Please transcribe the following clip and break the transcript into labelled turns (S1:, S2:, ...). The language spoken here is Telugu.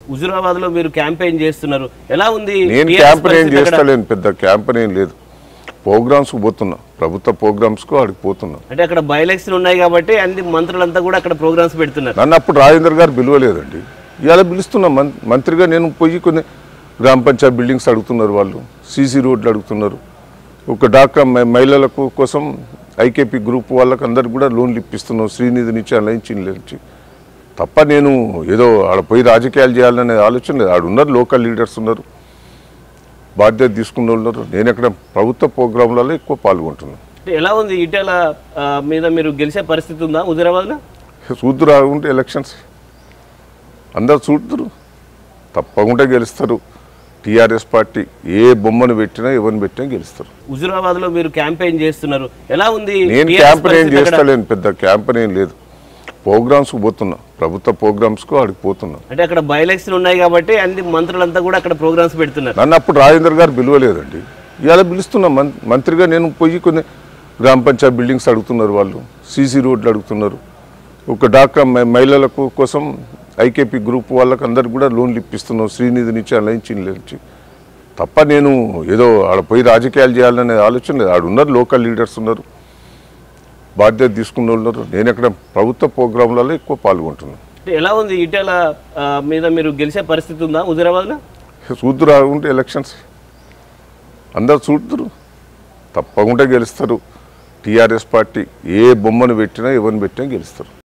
S1: హుజురాబాద్ లో మీరు క్యాంపెయిన్ చేస్తున్నారు ఎలా ఉంది
S2: నేను
S1: TRS
S2: క్యాంపెయిన్
S1: పరిస్థితి అక్కడ?
S2: చేస్తలేను పెద్ద క్యాంపెయిన్ లేదు ప్రోగ్రామ్స్కి పోతున్నా ప్రభుత్వ ప్రోగ్రామ్స్కు ఆడికి పోతున్నా
S1: అంటే అక్కడ బై ఎలక్షన్ ఉన్నాయి కాబట్టి అన్ని మంత్రులంతా కూడా అక్కడ ప్రోగ్రామ్స్ పెడుతున్నారు
S2: నన్ను అప్పుడు రాజేంద్ర గారు పిలవలేదండి ఇవాళ పిలుస్తున్నా మం- మంత్రిగా నేను పోయి కొన్ని గ్రామ పంచాయతీ బిల్డింగ్స్ అడుగుతున్నారు వాళ్ళు సీసీ రోడ్లు అడుగుతున్నారు ఒక డాక్రా మై- మహిళలకు కోసం ఐకేపీ గ్రూప్ వాళ్ళకి అందరికి కూడా లోన్లు ఇప్పిస్తున్నాం శ్రీనిధి నుంచి అలా నుంచి ఇలా నుంచి తప్ప నేను ఏదో ఆడ పోయి రాజకీయాలు చేయాలనే ఆలోచన లేదు ఆడ ఉన్నారు లోకల్ లీడర్స్ ఉన్నారు బాధ్యత తీసుకున్న వాళ్ళు ఉన్నారు నేను ఇక్కడ ప్రభుత్వ ప్రోగ్రాంలలో ఎక్కువ పాల్గొంటున్నాను
S1: అంటే ఎలా ఉంది ఇటీవల ఆ, మీద మీరు గెలిచే పరిస్థితి ఉందా హుజురాబాద్ లో
S2: చూద్దురు ఆగుంటే ఎలక్షన్స్ అందరు చూద్దరు తప్పకుండా గెలుస్తారు టీఆర్ఎస్ పార్టీ ఏ బొమ్మను పెట్టినా ఎవరిని పెట్టినా గెలుస్తారు
S1: హుజురాబాద్ లో మీరు క్యాంపెయిన్ చేస్తున్నారు ఎలా ఉంది
S2: నేను
S1: TRS
S2: క్యాంపెయిన్
S1: పరిస్థితి అక్కడ?
S2: చేస్తలేను పెద్ద క్యాంపెయిన్ లేదు ప్రోగ్రామ్స్కి పోతున్నా ప్రభుత్వ ప్రోగ్రామ్స్కు ఆడికి పోతున్నా
S1: అంటే అక్కడ బై ఎలక్షన్ ఉన్నాయి కాబట్టి అన్ని మంత్రులంతా కూడా అక్కడ ప్రోగ్రామ్స్ పెడుతున్నారు
S2: నన్ను అప్పుడు రాజేంద్ర గారు పిలవలేదండి ఇవాళ పిలుస్తున్నా మం- మంత్రిగా నేను పోయి కొన్ని గ్రామ పంచాయతీ బిల్డింగ్స్ అడుగుతున్నారు వాళ్ళు సీసీ రోడ్లు అడుగుతున్నారు ఒక డాక్రా మై- మహిళలకు కోసం ఐకేపీ గ్రూప్ వాళ్ళకి అందరికి కూడా లోన్లు ఇప్పిస్తున్నాం శ్రీనిధి నుంచి అలా నుంచి ఇలా నుంచి తప్ప నేను ఏదో ఆడ పోయి రాజకీయాలు చేయాలనే ఆలోచన లేదు ఆడ ఉన్నారు లోకల్ లీడర్స్ ఉన్నారు బాధ్యత తీసుకున్న వాళ్ళు ఉన్నారు నేను ఇక్కడ ప్రభుత్వ ప్రోగ్రాంలలో ఎక్కువ పాల్గొంటున్నాను
S1: అంటే ఎలా ఉంది ఇటీవల ఆ, మీద మీరు గెలిచే పరిస్థితి ఉందా హుజురాబాద్ లో
S2: చూద్దరు ఆగుంటే ఎలక్షన్స్ అందరు చూద్దరు తప్పకుండా గెలుస్తారు టీఆర్ఎస్ పార్టీ ఏ బొమ్మను పెట్టినా ఎవరిని పెట్టినా గెలుస్తారు